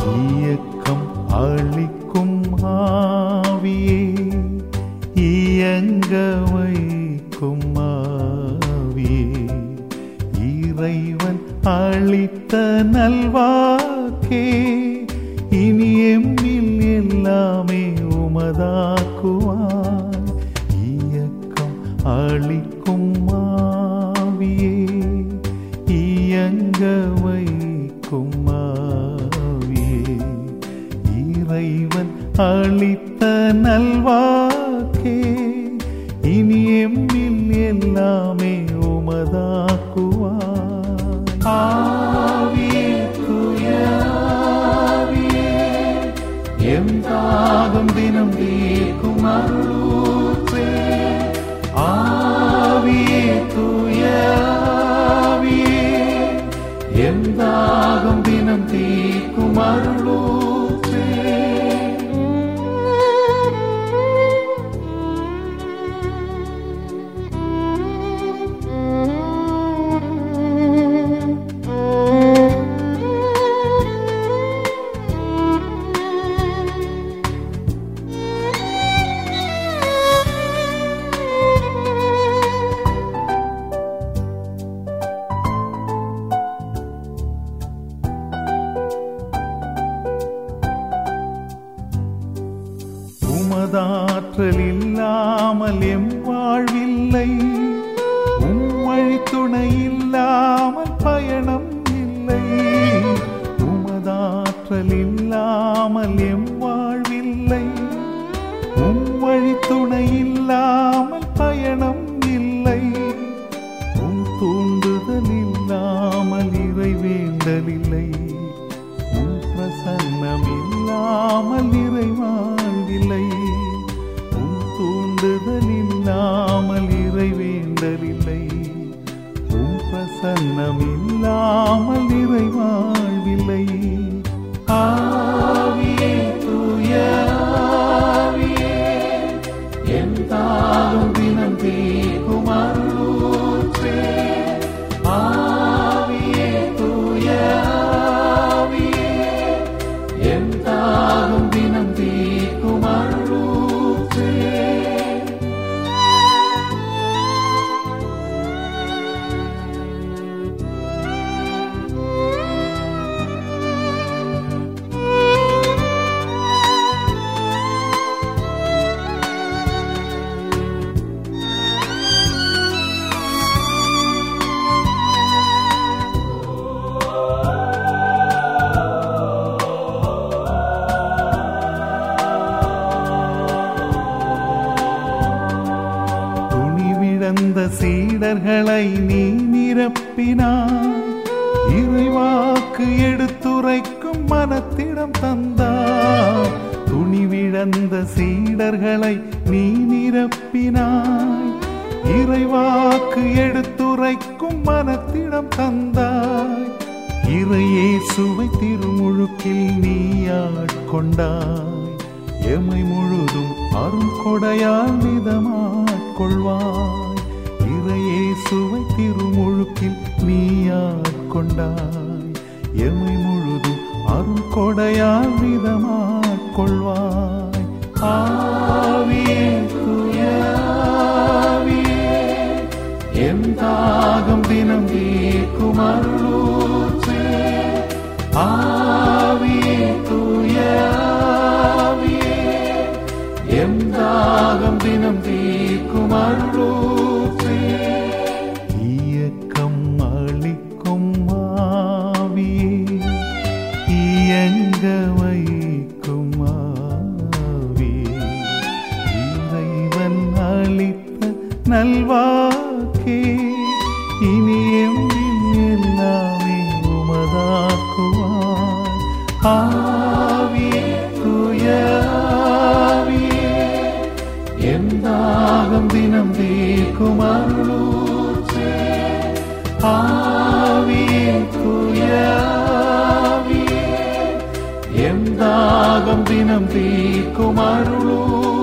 இயக்கம் அளிக்கும் ஆவியே இயங்க வைக்கும் ஆவியே இறைவன் அளித்த நல்வாக்கே இனி எம்மில் எல்லாமே உமதாக்குவாய் இயக்கம் அளிக்கும் ஆவியே இயங்க வைக்கும் ஆவியே இறைவன் அளித்த நல்வாக்கே இனி எம்மில் எல்லாமே உமதாக்குவாய் ஆவியே தூய ஆவியே எம் தாகம் தினம் தீர்க்கும் அருளூற்றே ஆவியே தூய ஆவியே எம் தாகம் தினம் தீர்க்கும் அருளூற்றே உமதாற்றல் இல்லாமல் எம் வாழ்வில்லை உம் வழி துணை இல்லாமல் பயணம் இல்லை உமதாற்றல் இல்லாமல் எம் வாழ்வில்லை உம் வழி துணை இல்லாமல் பயணம் இல்லை உம் தூண்டுதல் இல்லாமல் இறை வேண்டலில்லை உன் பிரசன்னம் இல்லாமல் நிறைவாழ்வில்லை உன் தூண்டுதல் இல்லாமல் இறை வேண்டலில்லை உன் பிரசன்னம் இல்லாமல் நிறைவாழ்வில்லை ஆவியே தூய ஆவியே என் தாகம் தினம் தீர்க்கும் அருளூற்றே ஆவியே தூய ஆவியே என் தாகம் தினம் தீர்க்கும் அருளூற்றே துணிவிழந்த சீடர்களை நீ நிரப்பினாய் இறைவாக்கு எடுத்துரைக்கும் மனத்திடம் தந்தாய் துணிவிழந்த சீடர்களை நீ நிரப்பினாய் இறைவாக்கு எடுத்துரைக்கும் மனத்திடம் தந்தாய் இறையேசுவை திருமுழுக்கில் நீ ஆட்கொண்டாய் எமை முழுதும் அருங்கொடையால் நிதமாட்கொள்வாய் இறையேசுவை திருமுழுக்கில் நீ ஆட்கொண்டாய் எமை முழுதும் அருங்கொடையால் நிதமாட்கொள்வாய் ஆவியே தூய ஆவியே எம் தாகம் தினம் தீர்க்கும் அருளூற்றே ஆவியே தூய ஆவியே எம் தாகம் தினம் தீர்க்கும் அருளூற்றே இயக்கம் அளிக்கும் ஆவியே இயங்க வைக்கும் ஆவியே இறைவன் அளித்த நல்வாக்கே இனி எம்மில் எல்லாமே உமதாக்குவாய் ஆவியே தூய ஆவியே என் தாகம் தினம் தீர்க்கும் அருளூற்றே ஆவியே தூய ஆவியே எம் தாகம் தினம் தீர்க்கும் அருளூற்றே